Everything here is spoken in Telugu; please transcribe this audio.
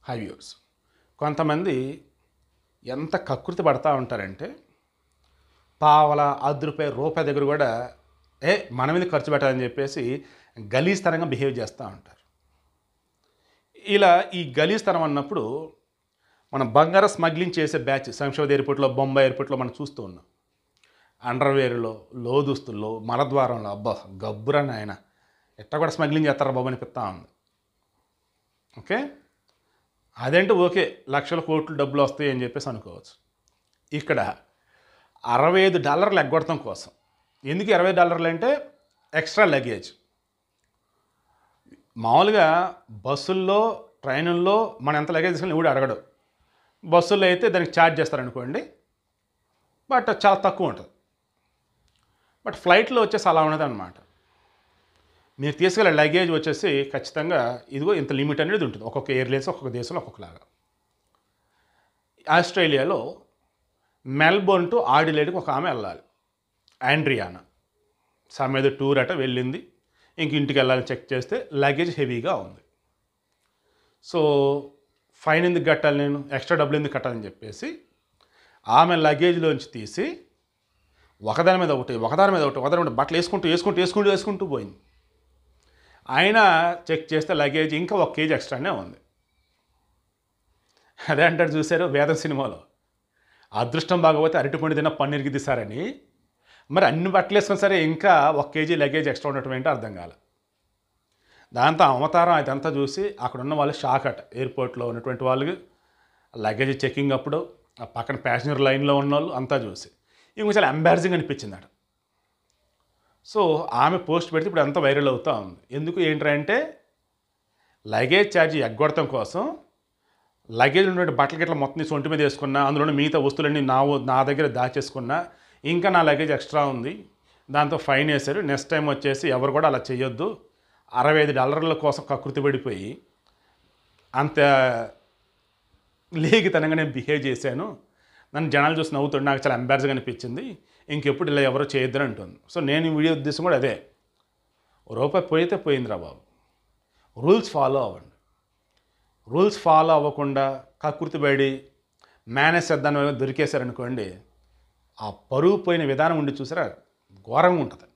హై వ్యూర్స్ కొంతమంది ఎంత కకృతి పడతా ఉంటారంటే పావల అర్ధ రూపాయి రూపాయి దగ్గర కూడా ఏ మన మీద ఖర్చు పెట్టాలని చెప్పేసి గలీస్తరంగా బిహేవ్ చేస్తూ ఉంటారు ఇలా ఈ గలీస్తరం అన్నప్పుడు మనం బంగారం స్మగ్లింగ్ చేసే బ్యాచ్ సంక్షోభ ఎయిర్పోర్ట్లో బొంబాయి ఎయిర్పోర్ట్లో మనం చూస్తూ ఉన్నాం అండర్వేర్లో లోదుస్తుల్లో మలద్వారంలో అబ్బా గబ్బురా నాయన ఎట్ట కూడా స్మగ్లింగ్ చేస్తారా బాబు అనిపిస్తా ఉంది ఓకే అదేంటే ఓకే లక్షల కోట్లు డబ్బులు వస్తాయి అని చెప్పేసి అనుకోవచ్చు ఇక్కడ అరవై ఐదు డాలర్లు ఎగ్గొడటం కోసం ఎందుకు ఇరవై డాలర్లు అంటే ఎక్స్ట్రా లగేజ్ మామూలుగా బస్సుల్లో ట్రైనుల్లో మనం ఎంత లగేజ్ తీసుకుని ఎవడు అడగడు బస్సుల్లో అయితే దానికి ఛార్జ్ చేస్తారనుకోండి బట్ చాలా తక్కువ ఉంటుంది బట్ ఫ్లైట్లో వచ్చేసి అలా ఉన్నది అనమాట మీరు తీసుకెళ్ళే లగేజ్ వచ్చేసి ఖచ్చితంగా ఇదిగో ఇంత లిమిట్ అనేది ఉంటుంది ఒక్కొక్క ఎయిర్లైన్స్ ఒక్కొక్క దేశంలో ఒక్కొక్కలాగా ఆస్ట్రేలియాలో మెల్బోర్న్ టు ఆడిలేడ్కి ఒక ఆమె వెళ్ళాలి ఆండ్రియానా సమ్ ఏదో టూర్ అట వెళ్ళింది ఇంక ఇంటికి వెళ్ళాలని చెక్ చేస్తే లగేజ్ హెవీగా ఉంది సో ఫైన్ ఎందుకు కట్టాలి నేను ఎక్స్ట్రా డబ్బులు ఎందుకు కట్టాలని చెప్పేసి ఆమె లగేజ్లోంచి తీసి ఒకదాని మీద ఒకటి ఒకదాని మీద ఒకటి ఒకదాని మీద బట్టలు వేసుకుంటూ వేసుకుంటూ వేసుకుంటూ వేసుకుంటూ పోయింది ఆయన చెక్ చేస్తే లగేజ్ ఇంకా ఒక కేజీ ఎక్స్ట్రానే ఉంది అదే అంటారు చూశారు వేదం సినిమాలో అదృష్టం బాగపోతే అరటిపండు తిన్న పన్నీర్కి తీసారని మరి అన్ని బట్టలు వేసుకుని సరే ఇంకా ఒక కేజీ లగేజ్ ఎక్స్ట్రా ఉండటం ఏంటో అర్థం కాల దాంతో అవతారం అదంతా చూసి అక్కడ ఉన్న వాళ్ళు షాక్ అట ఎయిర్పోర్ట్లో ఉన్నటువంటి వాళ్ళకి లగేజ్ చెకింగ్ అప్పుడు ఆ పక్కన ప్యాసింజర్ లైన్లో ఉన్న వాళ్ళు అంతా చూసి ఇంకొక చాలా ఎంబారసింగ్ అనిపించింది అట సో ఆమె పోస్ట్ పెడితే ఇప్పుడు అంతా వైరల్ అవుతూ ఉంది ఎందుకు ఏంటంటే లగేజ్ ఛార్జ్ ఎగ్గొడటం కోసం లగేజ్ ఉన్నటువంటి బట్టలు గిట్ల మొత్తం తీసి ఒంటి మీద వేసుకున్నా అందులో మిగతా వస్తువులన్నీ నా నా దగ్గర దాచేసుకున్నా ఇంకా నా లగేజ్ ఎక్స్ట్రా ఉంది దాంతో ఫైన్ వేశారు నెక్స్ట్ టైం వచ్చేసి ఎవరు కూడా అలా చేయొద్దు అరవై ఐదు డాలర్ల కోసం కకృతి పడిపోయి అంత లేఖితనంగా నేను బిహేవ్ చేశాను నన్ను జనాలు చూసి నవ్వుతుంటే నాకు చాలా ఎంబారస్గా అనిపించింది ఇంకెప్పుడు ఇలా ఎవరో చేయొద్దని అంటుంది సో నేను ఈ వీడియో ఉద్దేశం కూడా అదే ఓ రూపాయి పోయితే పోయిందిరా బాబు రూల్స్ ఫాలో అవ్వండి రూల్స్ ఫాలో అవ్వకుండా కకృతి పడి మేనేజ్ చేద్దాం దొరికేశారనుకోండి ఆ పరుగు పోయిన విధానం ఉండి చూసారా ఘోరంగా ఉంటుంది